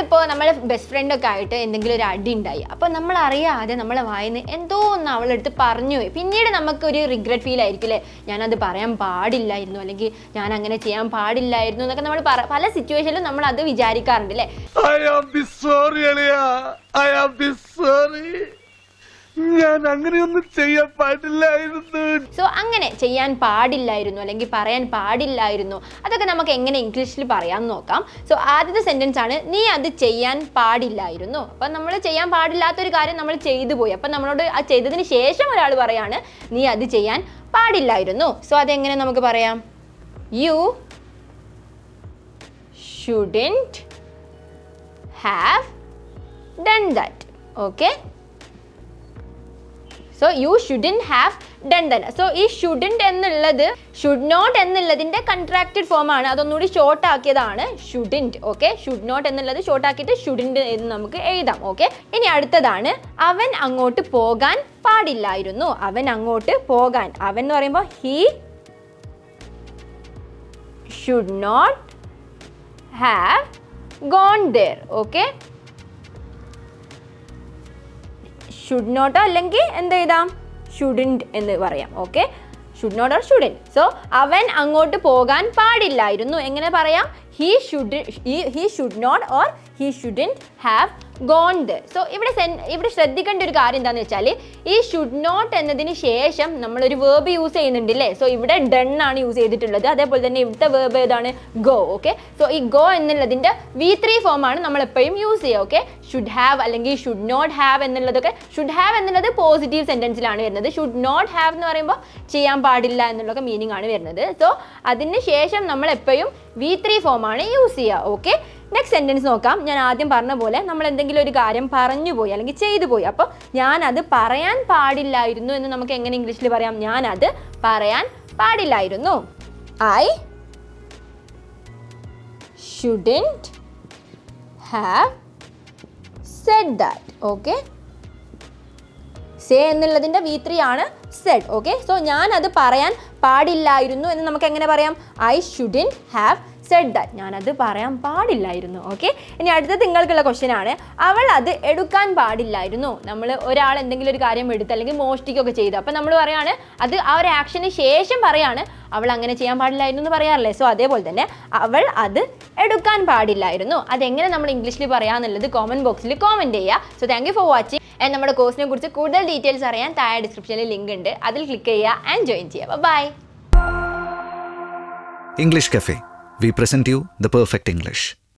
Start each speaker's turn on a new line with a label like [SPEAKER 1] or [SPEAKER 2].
[SPEAKER 1] നമ്മളിപ്പോൾ നമ്മളെ ബെസ്റ്റ് ഫ്രണ്ടൊക്കെ ആയിട്ട് എന്തെങ്കിലും ഒരു അടി ഉണ്ടായി അപ്പോൾ നമ്മൾ അറിയാതെ നമ്മളെ വായിന്ന് എന്തോ ഒന്ന് അവളെടുത്ത് പറഞ്ഞു പോയി പിന്നീട് നമുക്ക് ഒരു റിഗ്രറ്റ് ഫീൽ ആയിരിക്കും അല്ലേ ഞാനത് പറയാൻ പാടില്ലായിരുന്നു അല്ലെങ്കിൽ ഞാൻ അങ്ങനെ ചെയ്യാൻ പാടില്ലായിരുന്നു എന്നൊക്കെ നമ്മൾ പറ പല സിറ്റുവേഷനിലും നമ്മൾ അത് വിചാരിക്കാറുണ്ട് അല്ലേ
[SPEAKER 2] I am be sorry, അളിയ I am be sorry. ഞാൻ അങ്ങനെയൊന്നും ചെയ്യാൻ പാടില്ലായിരുന്നു
[SPEAKER 1] സോ അങ്ങനെ ചെയ്യാൻ പാടില്ലായിരുന്നു അല്ലെങ്കിൽ പറയാൻ പാടില്ലായിരുന്നു അതൊക്കെ നമുക്ക് എങ്ങനെ ഇംഗ്ലീഷിൽ പറയാമെന്ന് നോക്കാം സോ ആദ്യത്തെ സെൻറ്റൻസ് ആണ് നീ അത് ചെയ്യാൻ പാടില്ലായിരുന്നു അപ്പം നമ്മൾ ചെയ്യാൻ പാടില്ലാത്തൊരു കാര്യം നമ്മൾ ചെയ്തു പോയി അപ്പം നമ്മളോട് ആ ചെയ്തതിന് ശേഷം ഒരാൾ പറയാണ് നീ അത് ചെയ്യാൻ പാടില്ലായിരുന്നു സോ അതെങ്ങനെ നമുക്ക് പറയാം you shouldn't have done that okay so you shouldn't have done that so ഈ ഷുഡിൻറ്റ് എന്നുള്ളത് ഷുഡ് നോട്ട് എന്നുള്ളതിൻ്റെ കൺട്രാക്റ്റഡ് ഫോം ആണ് അതൊന്നുകൂടി ഷോർട്ട് ആക്കിയതാണ് ഷുഡിൻറ്റ് ഓക്കെ ഷുഡ് നോട്ട് എന്നുള്ളത് ഷോർട്ട് ആക്കിയിട്ട് ഷുഡിൻറ്റ് എന്ന് നമുക്ക് എഴുതാം ഓക്കെ ഇനി അടുത്തതാണ് അവൻ അങ്ങോട്ട് പോകാൻ പാടില്ലായിരുന്നു അവൻ അങ്ങോട്ട് പോകാൻ അവൻ എന്ന് പറയുമ്പോൾ he should not have gone there okay should നോട്ടോ അല്ലെങ്കിൽ എന്ത് എഴുതാം ഷുഡിൻറ്റ് എന്ന് പറയാം okay should not or shouldn't so അവൻ അങ്ങോട്ട് പോകാൻ പാടില്ലായിരുന്നു എങ്ങനെ പറയാം he should he should not or he shouldn't have gone there so ഇവിടെ സെൻ ഇവിടെ ശ്രദ്ധിക്കേണ്ട ഒരു കാര്യം എന്താണെന്ന് വെച്ചാൽ ഈ ഷുഡ് നോട്ട് എന്നതിന് ശേഷം നമ്മളൊരു വേർബ് യൂസ് ചെയ്യുന്നുണ്ട് അല്ലേ സോ ഇവിടെ ഡൺ ആണ് യൂസ് ചെയ്തിട്ടുള്ളത് അതേപോലെ തന്നെ ഇവിടുത്തെ വേർബ് ഏതാണ് ഗോ ഓക്കെ സോ ഈ ഗോ എന്നുള്ളതിൻ്റെ വി ത്രീ ഫോം ആണ് നമ്മൾ എപ്പോഴും യൂസ് ചെയ്യുക ഓക്കെ ഷുഡ് ഹാവ് അല്ലെങ്കിൽ ഷുഡ് നോട്ട് ഹാവ് എന്നുള്ളതൊക്കെ ഷുഡ് ഹാവ് എന്നുള്ളത് പോസിറ്റീവ് സെൻറ്റൻസിലാണ് വരുന്നത് ഷുഡ് നോട്ട് ഹാവ് എന്ന് പറയുമ്പോൾ ചെയ്യാൻ പാടില്ല എന്നുള്ളൊക്കെ മീനിങ് ആണ് വരുന്നത് സോ അതിന് ശേഷം നമ്മൾ എപ്പോഴും വി ത്രീ ഫോം ആണ് യൂസ് ചെയ്യുക ഓക്കെ നെക്സ്റ്റ് സെൻറ്റൻസ് നോക്കാം ഞാൻ ആദ്യം പറഞ്ഞ പോലെ നമ്മൾ എന്തെങ്കിലും ഒരു കാര്യം പറഞ്ഞു പോയി അല്ലെങ്കിൽ ചെയ്തു പോയി അപ്പോൾ ഞാനത് പറയാൻ പാടില്ലായിരുന്നു എന്ന് നമുക്ക് എങ്ങനെ ഇംഗ്ലീഷിൽ പറയാം ഞാനത് പറയാൻ പാടില്ലായിരുന്നു I shouldn't have said that okay say എന്നുള്ളതിൻ്റെ വി ത്രീ ആണ് സെഡ് ഓക്കെ സോ ഞാൻ അത് പറയാൻ പാടില്ലായിരുന്നു എന്ന് നമുക്ക് എങ്ങനെ പറയാം I shouldn't have said that ഞാനത് പറയാൻ പാടില്ലായിരുന്നു ഓക്കെ ഇനി അടുത്ത നിങ്ങൾക്കുള്ള ക്വസ്റ്റ്യൻ ആണ് അവൾ അത് എടുക്കാൻ പാടില്ലായിരുന്നു നമ്മൾ ഒരാൾ എന്തെങ്കിലും ഒരു കാര്യം എടുത്ത് അല്ലെങ്കിൽ മോഷ്ടിക്കുകയൊക്കെ ചെയ്തു അപ്പം നമ്മൾ പറയാണ് അത് ആ ഒരു ആക്ഷന് ശേഷം പറയാണ് അവൾ അങ്ങനെ ചെയ്യാൻ പാടില്ലായിരുന്നു എന്ന് പറയാറില്ലേ സോ അതേപോലെ തന്നെ അവൾ അത് എടുക്കാൻ പാടില്ലായിരുന്നു അതെങ്ങനെ നമ്മൾ ഇംഗ്ലീഷിൽ പറയാന്നുള്ളത് കോമൻറ്റ് ബോക്സിൽ കോമൻറ്റ് ചെയ്യുക so thank you for watching and നമ്മുടെ കോഴ്സിനെ കുറിച്ച് കൂടുതൽ ഡീറ്റെയിൽസ് അറിയാൻ താഴെ ഡിസ്ക്രിപ്ഷനിൽ ലിങ്ക് ഉണ്ട് അതിൽ ക്ലിക്ക് ചെയ്യുക ആൻഡ് ജോയിൻ ചെയ്യുക by
[SPEAKER 3] English Cafe. We present you the perfect English.